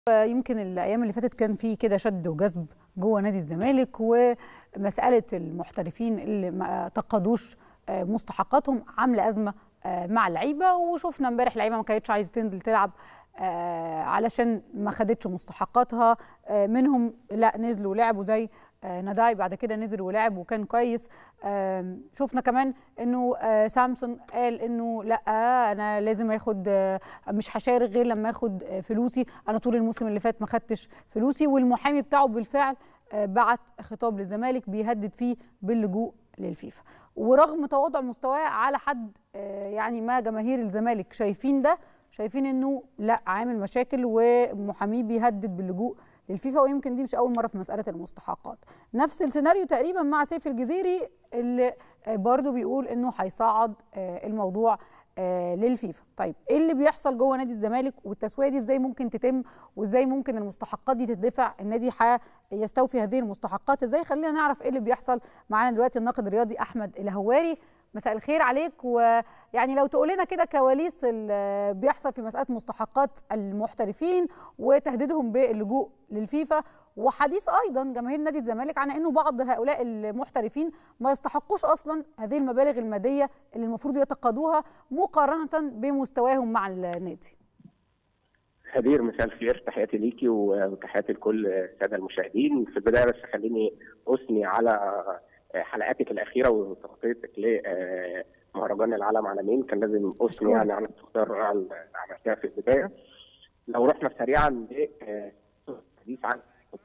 يمكن الايام اللي فاتت كان في كده شد وجذب جوه نادي الزمالك ومساله المحترفين اللي ما تقاضوش مستحقاتهم عامله ازمه مع اللعيبه وشفنا امبارح لعيبه ما كانتش عايزه تنزل تلعب علشان ما خدتش مستحقاتها منهم لا نزلوا ولعبوا زي نداي بعد كده نزل ولعب وكان كويس شفنا كمان انه سامسون قال انه لا انا لازم اخد مش هشارك غير لما اخد فلوسي انا طول الموسم اللي فات ما خدتش فلوسي والمحامي بتاعه بالفعل بعت خطاب للزمالك بيهدد فيه باللجوء للفيفا ورغم تواضع مستواه على حد يعني ما جماهير الزمالك شايفين ده شايفين انه لا عامل مشاكل ومحاميه بيهدد باللجوء للفيفا ويمكن دي مش اول مره في مساله المستحقات نفس السيناريو تقريبا مع سيف الجزيري اللي برضو بيقول انه هيصعد الموضوع للفيفا طيب ايه اللي بيحصل جوه نادي الزمالك والتسويه دي ازاي ممكن تتم وازاي ممكن المستحقات دي تدفع النادي يستوفي هذه المستحقات ازاي خلينا نعرف ايه اللي بيحصل معانا دلوقتي الناقد الرياضي احمد الهواري مساء الخير عليك ويعني لو تقول لنا كده كواليس اللي بيحصل في مساله مستحقات المحترفين وتهديدهم باللجوء للفيفا وحديث ايضا جماهير نادي الزمالك عن انه بعض هؤلاء المحترفين ما يستحقوش اصلا هذه المبالغ الماديه اللي المفروض يتقاضوها مقارنه بمستواهم مع النادي. هدير مساء الخير تحياتي ليكي وتحياتي لكل الساده المشاهدين في البدايه بس خليني اثني على حلقاتك الاخيره وتغطيتك لمهرجان العالم عالمين كان لازم اثني يعني على التختار الرائع اللي عملتها في البدايه لو رحنا سريعا للحديث عن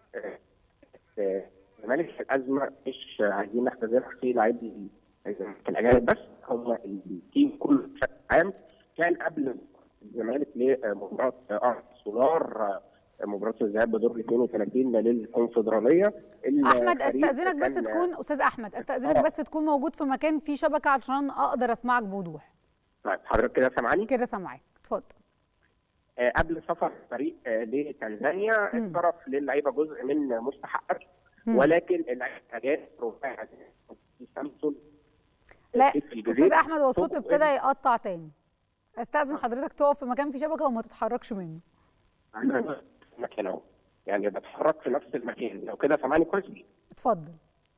الزمالك الازمه مش عايزين نختزلها في لاعبي الاجانب بس هم التيم كله بشكل عام كان قبل الزمالك لمباراه ارض سولار مباراه الذهاب بدور 32 للكونفدراليه احمد استاذنك بس تكون استاذ احمد استاذنك بس تكون موجود في مكان فيه شبكه علشان اقدر اسمعك بوضوح طيب حضرتك كده سامعاني كده سامعاك اتفضل آه قبل سفر الفريق آه لتنزانيا اتصرف للعيبه جزء من مستحقات ولكن اللعيبه الاجانب رباعي سامسون لا استاذ احمد هو الصوت ابتدى يقطع تاني استاذن حضرتك تقف في مكان فيه شبكه وما تتحركش منه انا مكان اهو يعني بتحرك في نفس المكان لو كده سامعني كويس اتفضل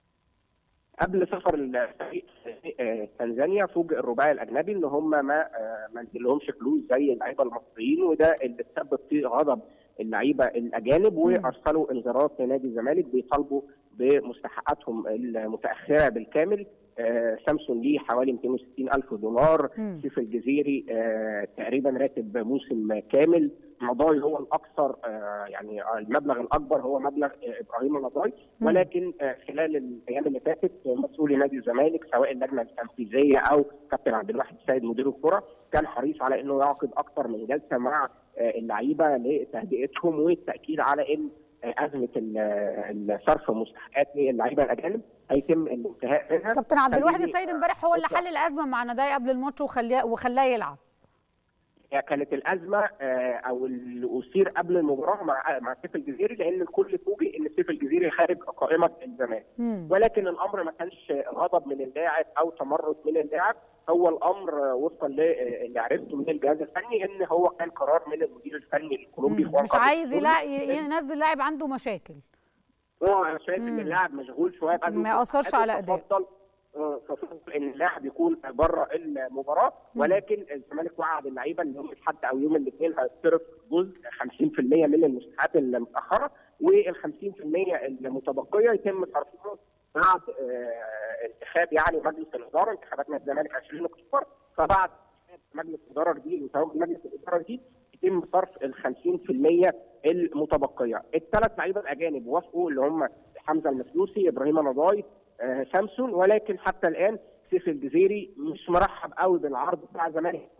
قبل سفر الفريق تنزانيا فوجئ الرباعي الاجنبي ان هم ما ما نزلهمش فلوس زي اللعيبه المصريين وده اللي تسبب في غضب اللعيبه الاجانب وارسلوا انذارات لنادي الزمالك بيطالبوا بمستحقاتهم المتاخره بالكامل آه سامسون ليه حوالي 260 الف دولار سيف الجزيري آه تقريبا راتب موسم كامل نضاي هو الاكثر آه يعني المبلغ الاكبر هو مبلغ ابراهيم نضاي ولكن خلال الايام اللي فاتت مسؤولي نادي الزمالك سواء اللجنه التنفيذيه او كابتن عبد الواحد السيد مدير الكره كان حريص على انه يعقد اكثر من جلسه مع اللعيبه لتهدئتهم والتاكيد على ان ازمه صرف المستحقات للعيبه الاجانب هيتم الانتهاء منها كابتن عبد الواحد السيد امبارح هو اللي حل الازمه مع نداي قبل الماتش وخلاه وخلاه يلعب كانت الازمه او اللي اثير قبل المباراه مع مع سيف الجزيري لان الكل فوجئ ان سيف الجزيري خارج قائمه الزمالك ولكن الامر ما كانش غضب من اللاعب او تمرد من اللاعب هو الامر وفقا للي عرفته من الجهاز الفني ان هو كان قرار من المدير الفني الكولومبي مش عايز ينزل لاعب عنده مشاكل هو انا شايف ان اللاعب مشغول شويه ما ياثرش على اداء تفضل ان اللاعب يكون بره المباراه ولكن الزمالك وعد اللعيبه ان يوم الاحد او يوم الاثنين هيصرف جزء 50% من المستحقات المتاخره وال 50% المتبقيه يتم صرفها بعد انتخاب يعني مجلس الاداره انتخابات نادي الزمالك 20 اكتوبر فبعد مجلس الاداره الجديد وتواجد مجلس الاداره الجديد يتم صرف ال 50% المتبقيه. الثلاث لعيبه الاجانب وافقوا اللي هم حمزه المسلوسي، ابراهيم نضاي، آه سامسون ولكن حتى الان سيف الجزيري مش مرحب قوي بالعرض بتاع الزمالك.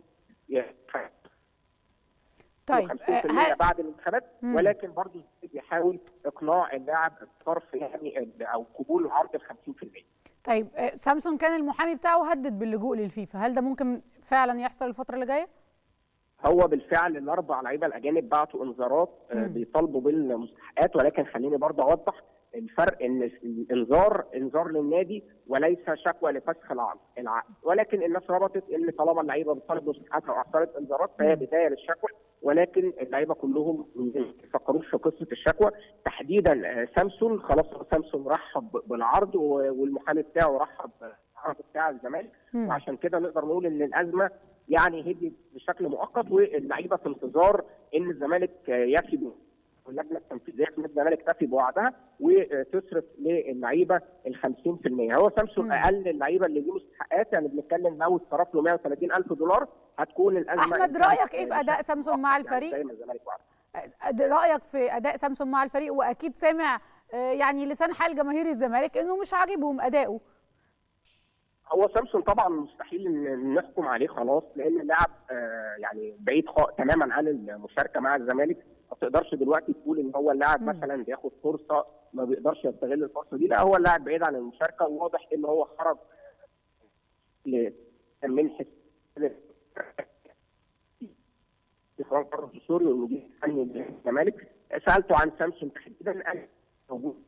طيب 50% بعد الانتخابات ولكن برضه بيحاول اقناع اللاعب بصرف يعني او قبول العرض ال 50%. طيب سامسون كان المحامي بتاعه هدد باللجوء للفيفا، هل ده ممكن فعلا يحصل الفتره اللي جايه؟ هو بالفعل الاربع لعيبه الاجانب بعتوا انذارات بيطالبوا بالمستحقات ولكن خليني برضه اوضح الفرق ان الانذار انذار للنادي وليس شكوى لفسخ العقد ولكن الناس ربطت ان طالما اللعيبه بتطالب مستحقاتها واحصلت انذارات فهي بدايه للشكوى ولكن اللعيبه كلهم ما يفكروش في قصه الشكوى تحديدا سامسون خلاص سامسون رحب بالعرض والمحامي بتاعه رحب بالعرض بتاع الزمالك وعشان كده نقدر نقول ان الازمه يعني هديت بشكل مؤقت واللعيبه في انتظار ان الزمالك يفي اللجنه التنفيذيه في الزمالك تفي بوعدها وتصرف للعيبه ال 50% هو سامسون اقل اللعيبه اللي ليه مستحقات يعني بنتكلم لو اتصرف له 130 الف دولار هتكون الازمه احمد رايك ايه في اداء سامسون مع الفريق؟ زي ما الزمالك وعد رايك في اداء سامسون مع الفريق واكيد سامع يعني لسان حال جماهير الزمالك انه مش عاجبهم اداؤه هو سامسون طبعا مستحيل ان نحكم عليه خلاص لان اللاعب يعني بعيد تماما عن المشاركه مع الزمالك ما تقدرش دلوقتي تقول ان هو اللاعب مثلا بياخد فرصه ما بيقدرش يستغل الفرصه دي لا هو اللاعب بعيد عن المشاركه وواضح ان هو خرج من حس فران كارلوس سوري والمدير الفني للزمالك سالته عن سامسون تحديدا قال موجود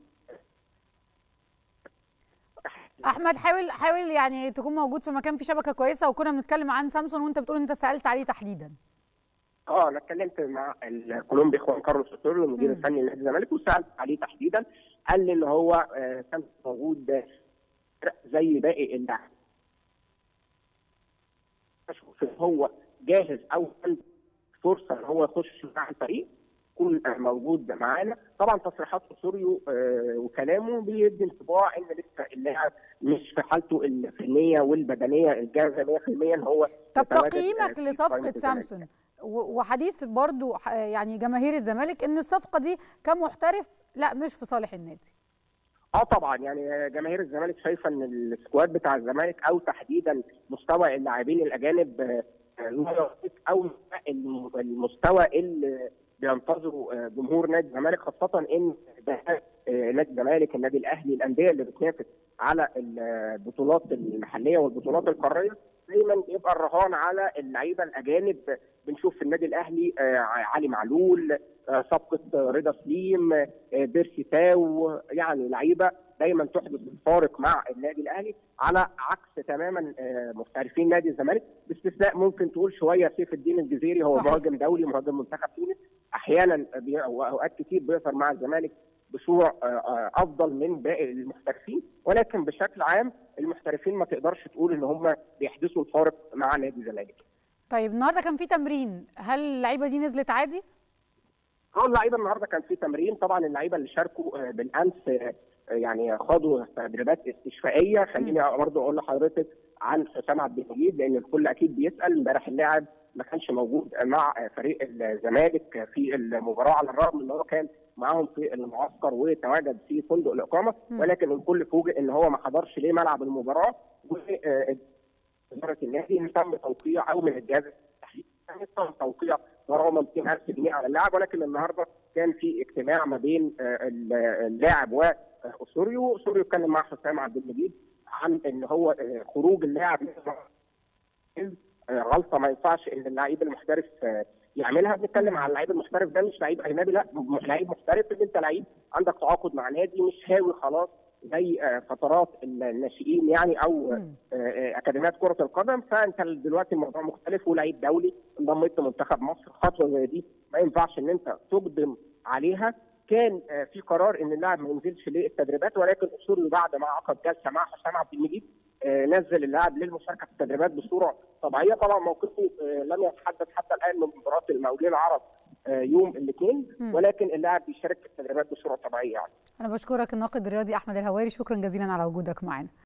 احمد حاول حاول يعني تكون موجود في مكان فيه شبكه كويسه وكنا بنتكلم عن سامسون وانت بتقول انت سالت عليه تحديدا اه انا اتكلمت مع الكولومبي خوان كارلوس اوتوريو المدير الفني لنادي الزمالك وسالت عليه تحديدا قال لي ان هو آه كان موجود زي باقي اللاعب اشوف هو جاهز او عنده فرصه ان هو يخش مع الفريق يكون موجود معانا طبعا تصريحات اوسوريو آه وكلامه بيدي انطباع ان لسه اللاعب مش في حالته الفنيه والبدنيه الجاهزه 100% ان هو طب تقييمك لصفقه سامسون وحديث برضو يعني جماهير الزمالك ان الصفقه دي كمحترف لا مش في صالح النادي اه طبعا يعني جماهير الزمالك شايفه ان السكواد بتاع الزمالك او تحديدا مستوى اللاعبين الاجانب او المستوى اللي بينتظره جمهور نادي الزمالك خاصه ان نادي الزمالك النادي الاهلي الانديه اللي بتنافس على البطولات المحليه والبطولات القاريه دايما بيبقى الرهان على اللعيبه الاجانب بنشوف في النادي الاهلي علي معلول صفقه رضا سليم بيرسي تاو يعني لعيبه دايما تحدث الفارق مع النادي الاهلي على عكس تماما محترفين نادي الزمالك باستثناء ممكن تقول شويه سيف الدين الجزيري هو صحيح. مهاجم دولي مهاجم منتخب تونس احيانا واوقات كتير بيظهر مع الزمالك بصوره افضل من باقي المحترفين ولكن بشكل عام المحترفين ما تقدرش تقول ان هم بيحدثوا الفارق مع نادي الزمالك. طيب النهارده كان في تمرين هل اللعيبه دي نزلت عادي؟ اه اللعيبه النهارده كان في تمرين طبعا اللعيبه اللي شاركوا بالامس يعني خاضوا تدريبات استشفائيه خليني برضه اقول لحضرتك عن حسام عبد المجيد لان الكل اكيد بيسال امبارح اللاعب ما كانش موجود مع فريق الزمالك في المباراه على الرغم ان هو كان معاهم في المعسكر وتواجد في فندق الاقامه ولكن الكل فوجئ ان هو ما حضرش ليه ملعب المباراه واداره النادي ان تم توقيع او من الجهاز التحليلي تم توقيع غرامه 200000 جنيه على اللاعب ولكن النهارده كان في اجتماع ما بين اللاعب واسوريو، اسوريو اتكلم مع حسام عبد المجيد عن ان هو خروج اللاعب غلطه ما ينفعش ان اللعيب المحترف يعملها بنتكلم على اللعيب المحترف ده مش لعيب اجنبي لا لعيب محترف ان انت لعيب عندك تعاقد مع نادي مش هاوي خلاص زي فترات الناشئين يعني او اكاديميات كره القدم فانت دلوقتي الموضوع مختلف ولعيب دولي انضميت لمنتخب مصر خطوه زي دي ما ينفعش ان انت تقدم عليها كان في قرار ان اللاعب ما ينزلش للتدريبات ولكن اسوريو بعد ما عقد جلسه مع حسام عبد المجيد نزل اللاعب للمشاركه في التدريبات بصوره طبيعيه طبعا موقفه لم يتحدث حتى الان من مباراه المقاولين العرب يوم الاثنين ولكن اللاعب بيشارك في التدريبات بصوره طبيعيه يعني. انا بشكرك الناقد الرياضي احمد الهواري شكرا جزيلا على وجودك معنا